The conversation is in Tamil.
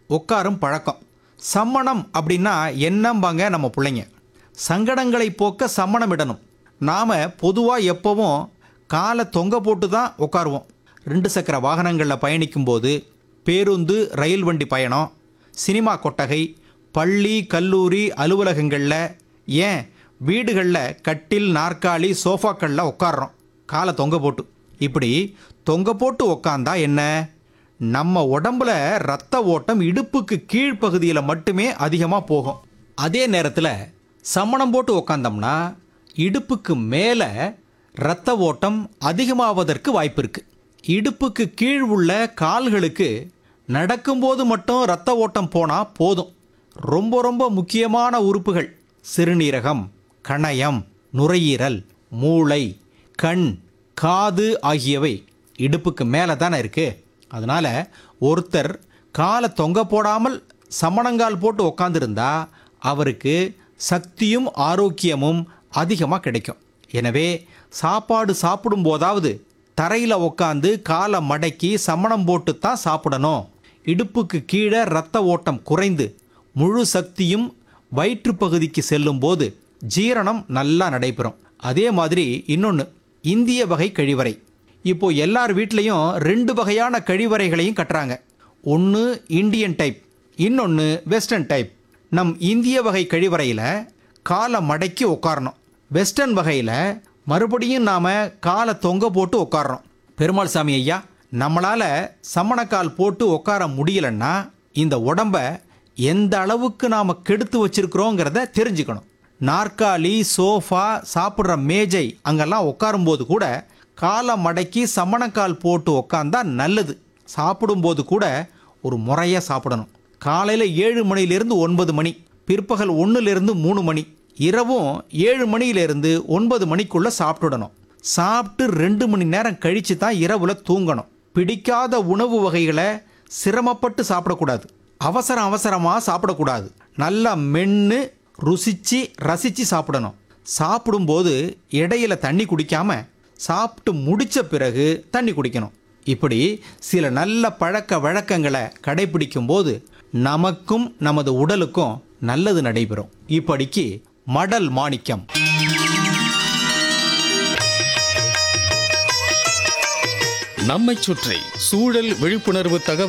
உட்காரும் பழக்கம் சம்மணம் அப்படின்னா என்னம்பாங்க நம்ம பிள்ளைங்க சங்கடங்களை போக்க சம்மணம் இடணும் நாம் பொதுவாக எப்போவும் காலை தொங்க போட்டு தான் உட்காருவோம் ரெண்டு சக்கர வாகனங்களில் பயணிக்கும்போது பேருந்து ரயில் வண்டி பயணம் சினிமா கொட்டகை பள்ளி கல்லூரி அலுவலகங்களில் ஏன் வீடுகளில் கட்டில் நாற்காலி சோஃபாக்களில் உட்கார்றோம் காலை தொங்க போட்டு இப்படி தொங்க போட்டு உக்காந்தா என்ன நம்ம உடம்புல ரத்த ஓட்டம் இடுப்புக்கு கீழ்ப்பகுதியில் மட்டுமே அதிகமாக போகும் அதே நேரத்தில் சமணம் போட்டு உக்காந்தோம்னா இடுப்புக்கு மேலே ரத்த ஓட்டம் அதிகமாவதற்கு வாய்ப்பு இருக்கு இடுப்புக்கு கீழ் உள்ள கால்களுக்கு நடக்கும்போது மட்டும் ரத்த ஓட்டம் போனால் போதும் ரொம்ப ரொம்ப முக்கியமான உறுப்புகள் சிறுநீரகம் கணையம் நுரையீரல் மூளை கண் காது ஆகியவை இடுப்புக்கு மேலே தானே இருக்கு அதனால ஒருத்தர் காலை தொங்க போடாமல் சமணங்கால் போட்டு உக்காந்துருந்தா அவருக்கு சக்தியும் ஆரோக்கியமும் அதிகமாக கிடைக்கும் எனவே சாப்பாடு சாப்பிடும் போதாவது தரையில் உக்காந்து காலை மடக்கி சமணம் போட்டு தான் சாப்பிடணும் இடுப்புக்கு கீழே ரத்த ஓட்டம் குறைந்து முழு சக்தியும் வயிற்று பகுதிக்கு செல்லும் போது ஜீரணம் நல்லா நடைபெறும் அதே மாதிரி இன்னொன்று இந்திய வகை கழிவறை இப்போ எல்லார் வீட்லேயும் ரெண்டு வகையான கழிவறைகளையும் கட்டுறாங்க ஒன்று இந்தியன் டைப் இன்னொன்று வெஸ்டர்ன் டைப் நம் இந்திய வகை கழிவறையில் காலை மடக்கி உட்காரணும் வெஸ்டர்ன் வகையில் மறுபடியும் நாம் காலை தொங்க போட்டு உட்கார்றோம் பெருமாள் சாமி ஐயா நம்மளால் சமணக்கால் போட்டு உட்கார முடியலன்னா இந்த உடம்ப எந்த அளவுக்கு நாம் கெடுத்து வச்சிருக்கிறோங்கிறத தெரிஞ்சுக்கணும் நாற்காலி சோஃபா சாப்பிட்ற மேஜை அங்கெல்லாம் உட்காரும்போது கூட காலை மடக்கி சமணக்கால் போட்டு உக்காந்தா நல்லது சாப்பிடும்போது கூட ஒரு முறையாக சாப்பிடணும் காலையில் ஏழு மணியிலிருந்து ஒன்பது மணி பிற்பகல் ஒன்றுலேருந்து மூணு மணி இரவும் ஏழு மணியிலிருந்து ஒன்பது மணிக்குள்ளே சாப்பிட்டுடணும் சாப்பிட்டு ரெண்டு மணி நேரம் கழித்து தான் இரவில் தூங்கணும் பிடிக்காத உணவு வகைகளை சிரமப்பட்டு சாப்பிடக்கூடாது அவசர அவசரமாக சாப்பிடக்கூடாது நல்லா மென்று ருசிச்சு ரசித்து சாப்பிடணும் சாப்பிடும்போது இடையில தண்ணி குடிக்காம சாப்பிட்டு முடிச்ச பிறகு தண்ணி குடிக்கணும் இப்படி சில நல்ல பழக்க வழக்கங்களை கடைபிடிக்கும் போது நமக்கும் நமது உடலுக்கும் நல்லது நடைபெறும் இப்படிக்கு மடல் மாணிக்கம் நம்மைச் சுற்றி சூழல் விழிப்புணர்வு தகவல்